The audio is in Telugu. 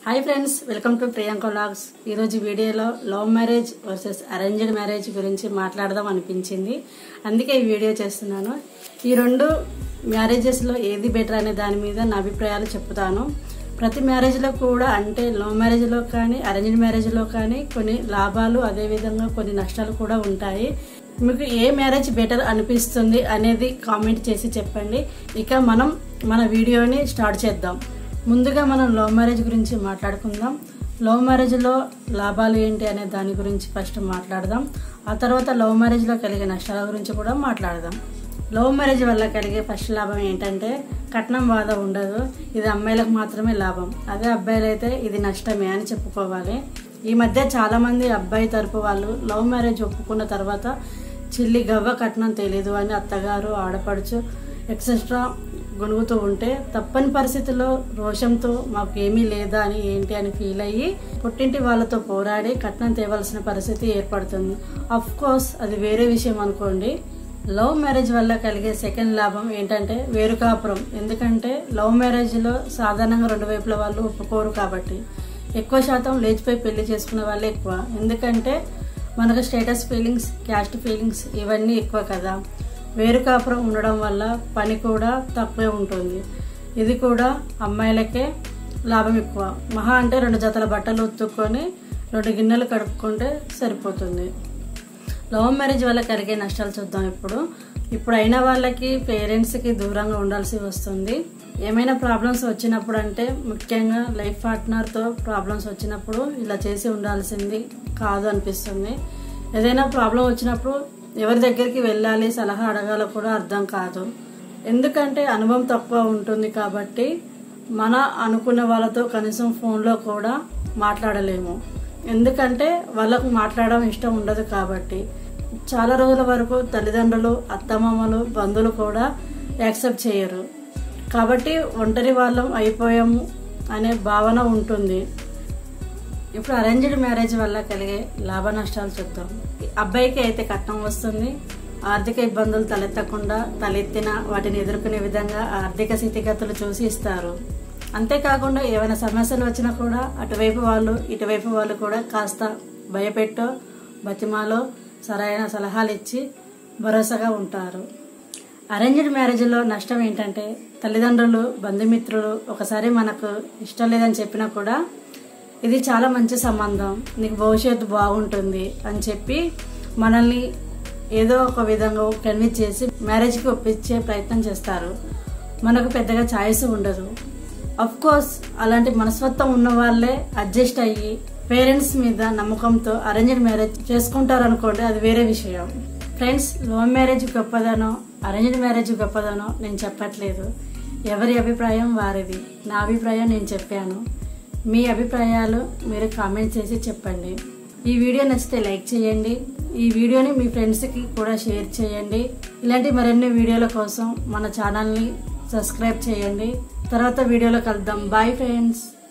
hi friends welcome to Priyanka vlogs ఈరోజు వీడియోలో love marriage versus arranged marriage గురించి మాట్లాడదాం అనిపించింది అందుకే ఈ వీడియో చేస్తున్నాను ఈ రెండు మ్యారేజెస్లో ఏది బెటర్ అనే దాని మీద నా అభిప్రాయాలు చెప్తాను ప్రతి మ్యారేజ్లో కూడా అంటే లవ్ మ్యారేజ్లో కానీ అరేంజ్డ్ మ్యారేజ్లో కానీ కొన్ని లాభాలు అదేవిధంగా కొన్ని నష్టాలు కూడా ఉంటాయి మీకు ఏ మ్యారేజ్ బెటర్ అనిపిస్తుంది అనేది కామెంట్ చేసి చెప్పండి ఇక మనం మన వీడియోని స్టార్ట్ చేద్దాం ముందుగా మనం లవ్ మ్యారేజ్ గురించి మాట్లాడుకుందాం లవ్ మ్యారేజ్లో లాభాలు ఏంటి అనే దాని గురించి ఫస్ట్ మాట్లాడదాం ఆ తర్వాత లవ్ మ్యారేజ్లో కలిగే నష్టాల గురించి కూడా మాట్లాడదాం లవ్ మ్యారేజ్ వల్ల కలిగే ఫస్ట్ లాభం ఏంటంటే కట్నం బాధ ఉండదు ఇది అమ్మాయిలకు మాత్రమే లాభం అదే అబ్బాయిలు అయితే ఇది నష్టమే అని చెప్పుకోవాలి ఈ మధ్య చాలా మంది అబ్బాయి తరపు వాళ్ళు లవ్ మ్యారేజ్ ఒప్పుకున్న తర్వాత చిల్లి గవ్వ కట్నం తెలీదు అని అత్తగారు ఆడపడుచు ఎక్సెట్రా గొనుగుతూ ఉంటే తప్పని పరిస్థితుల్లో రోషంతో మాకు ఏమీ లేదా అని ఏంటి అని ఫీల్ అయ్యి పుట్టింటి వాళ్ళతో పోరాడి కట్నం తేవలసిన పరిస్థితి ఏర్పడుతుంది అఫ్ కోర్స్ అది వేరే విషయం అనుకోండి లవ్ మ్యారేజ్ వల్ల కలిగే సెకండ్ లాభం ఏంటంటే వేరు కాపురం ఎందుకంటే లవ్ మ్యారేజ్లో సాధారణంగా రెండు వైపుల వాళ్ళు ఒప్పుకోరు కాబట్టి ఎక్కువ శాతం లేచిపోయి పెళ్లి చేసుకునే వాళ్ళే ఎక్కువ ఎందుకంటే మనకు స్టేటస్ ఫీలింగ్స్ క్యాస్ట్ ఫీలింగ్స్ ఇవన్నీ ఎక్కువ కదా వేరు కాపురం ఉండడం వల్ల పని కూడా తక్కువే ఉంటుంది ఇది కూడా అమ్మాయిలకే లాభం ఎక్కువ మహా అంటే రెండు జతల బట్టలు ఉత్తుక్కొని రెండు గిన్నెలు కడుక్కుంటే సరిపోతుంది లవ్ మ్యారేజ్ వల్ల కలిగే నష్టాలు చూద్దాం ఇప్పుడు ఇప్పుడు అయిన వాళ్ళకి పేరెంట్స్కి దూరంగా ఉండాల్సి వస్తుంది ఏమైనా ప్రాబ్లమ్స్ వచ్చినప్పుడు అంటే ముఖ్యంగా లైఫ్ పార్ట్నర్తో ప్రాబ్లమ్స్ వచ్చినప్పుడు ఇలా చేసి ఉండాల్సింది కాదు అనిపిస్తుంది ఏదైనా ప్రాబ్లం వచ్చినప్పుడు ఎవరి దగ్గరికి వెళ్ళాలి సలహా అడగాలో కూడా అర్థం కాదు ఎందుకంటే అనుభవం తక్కువ ఉంటుంది కాబట్టి మన అనుకున్న వాళ్ళతో కనీసం ఫోన్లో కూడా మాట్లాడలేము ఎందుకంటే వాళ్ళకు మాట్లాడడం ఇష్టం ఉండదు కాబట్టి చాలా రోజుల వరకు తల్లిదండ్రులు అత్తమామలు బంధువులు కూడా యాక్సెప్ట్ చేయరు కాబట్టి ఒంటరి వాళ్ళం అయిపోయాము అనే భావన ఉంటుంది ఇప్పుడు అరేంజ్డ్ మ్యారేజ్ వల్ల కలిగే లాభ నష్టాలు చూద్దాం అబ్బాయికి అయితే కట్నం వస్తుంది ఆర్థిక ఇబ్బందులు తలెత్తకుండా తలెత్తిన వాటిని ఎదుర్కొనే విధంగా ఆర్థిక స్థితిగతులు చూసి ఇస్తారు అంతేకాకుండా ఏమైనా సమస్యలు వచ్చినా కూడా అటువైపు వాళ్ళు ఇటువైపు వాళ్ళు కూడా కాస్త భయపెట్టో బతిమాలో సరైన సలహాలు ఇచ్చి భరోసాగా ఉంటారు అరేంజ్డ్ మ్యారేజ్లో నష్టం ఏంటంటే తల్లిదండ్రులు బంధుమిత్రులు ఒకసారి మనకు ఇష్టం లేదని చెప్పినా కూడా ఇది చాలా మంచి సంబంధం నీకు భవిష్యత్తు బాగుంటుంది అని చెప్పి మనల్ని ఏదో ఒక విధంగా కన్విన్స్ చేసి మ్యారేజ్కి ఒప్పించే ప్రయత్నం చేస్తారు మనకు పెద్దగా ఛాయిస్ ఉండదు అఫ్ కోర్స్ అలాంటి మనస్తత్వం ఉన్న వాళ్ళే అడ్జస్ట్ అయ్యి పేరెంట్స్ మీద నమ్మకంతో అరేంజ్డ్ మ్యారేజ్ చేసుకుంటారు అనుకోండి అది వేరే విషయం ఫ్రెండ్స్ లవ్ మ్యారేజ్ గొప్పదనో అరేంజ్డ్ మ్యారేజ్ గొప్పదనో నేను చెప్పట్లేదు ఎవరి అభిప్రాయం వారిది నా అభిప్రాయం నేను చెప్పాను మీ అభిప్రాయాలు మీరు కామెంట్ చేసి చెప్పండి ఈ వీడియో నచ్చితే లైక్ చేయండి ఈ వీడియోని మీ ఫ్రెండ్స్కి కూడా షేర్ చేయండి ఇలాంటి మరిన్ని వీడియోల కోసం మన ఛానల్ని సబ్స్క్రైబ్ చేయండి తర్వాత వీడియోలో కలుద్దాం బాయ్ ఫ్రెండ్స్